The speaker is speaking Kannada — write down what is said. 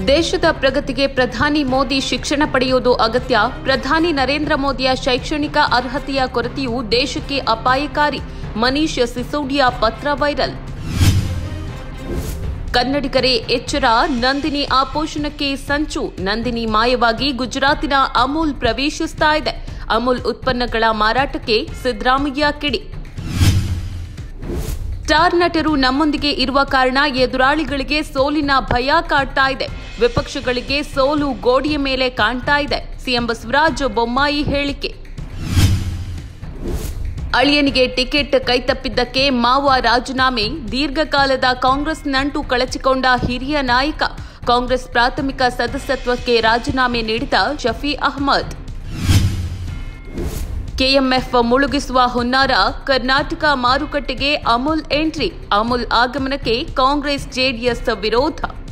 ದೇಶದ ಪ್ರಗತಿಗೆ ಪ್ರಧಾನಿ ಮೋದಿ ಶಿಕ್ಷಣ ಪಡೆಯುವುದು ಅಗತ್ಯ ಪ್ರಧಾನಿ ನರೇಂದ್ರ ಮೋದಿಯ ಶೈಕ್ಷಣಿಕ ಅರ್ಹತೆಯ ಕೊರತೆಯು ದೇಶಕ್ಕೆ ಅಪಾಯಕಾರಿ ಮನೀಶ್ ಸಿಸೋಡಿಯಾ ಪತ್ರ ವೈರಲ್ ಕನ್ನಡಿಗರೇ ಎಚ್ಚರ ನಂದಿನಿ ಆಪೋಷಣಕ್ಕೆ ಸಂಚು ನಂದಿನಿ ಮಾಯವಾಗಿ ಗುಜರಾತಿನ ಅಮೂಲ್ ಪ್ರವೇಶಿಸ್ತಾ ಇದೆ ಅಮೂಲ್ ಉತ್ಪನ್ನಗಳ ಮಾರಾಟಕ್ಕೆ ಸಿದ್ದರಾಮಯ್ಯ ಕಿಡಿ ಸ್ಟಾರ್ ನಟರು ನಮ್ಮೊಂದಿಗೆ ಇರುವ ಕಾರಣ ಎದುರಾಳಿಗಳಿಗೆ ಸೋಲಿನ ಭಯ ಕಾಡ್ತಾ ಇದೆ ವಿಪಕ್ಷಗಳಿಗೆ ಸೋಲು ಗೋಡೆಯ ಮೇಲೆ ಕಾಣ್ತಾ ಇದೆ ಸಿಎಂ ಬಸವರಾಜ ಬೊಮ್ಮಾಯಿ ಹೇಳಿಕೆ ಅಳಿಯನಿಗೆ ಟಿಕೆಟ್ ಕೈತಪ್ಪಿದ್ದಕ್ಕೆ ಮಾವ ರಾಜೀನಾಮೆ ದೀರ್ಘಕಾಲದ ಕಾಂಗ್ರೆಸ್ ನಂಟು ಕಳಚಿಕೊಂಡ ಹಿರಿಯ ನಾಯಕ ಕಾಂಗ್ರೆಸ್ ಪ್ರಾಥಮಿಕ ಸದಸ್ಯತ್ವಕ್ಕೆ ರಾಜೀನಾಮೆ ನೀಡಿದ ಶಫಿ ಅಹ್ಮದ್ ಕೆಎಂಎಫ್ ಮುಳುಗಿಸುವ ಹುನ್ನಾರ ಕರ್ನಾಟಕ ಮಾರುಕಟ್ಟೆಗೆ ಅಮೂಲ್ ಎಂಟ್ರಿ ಅಮೂಲ್ ಆಗಮನಕ್ಕೆ ಕಾಂಗ್ರೆಸ್ ಜೆಡಿಎಸ್ ವಿರೋಧ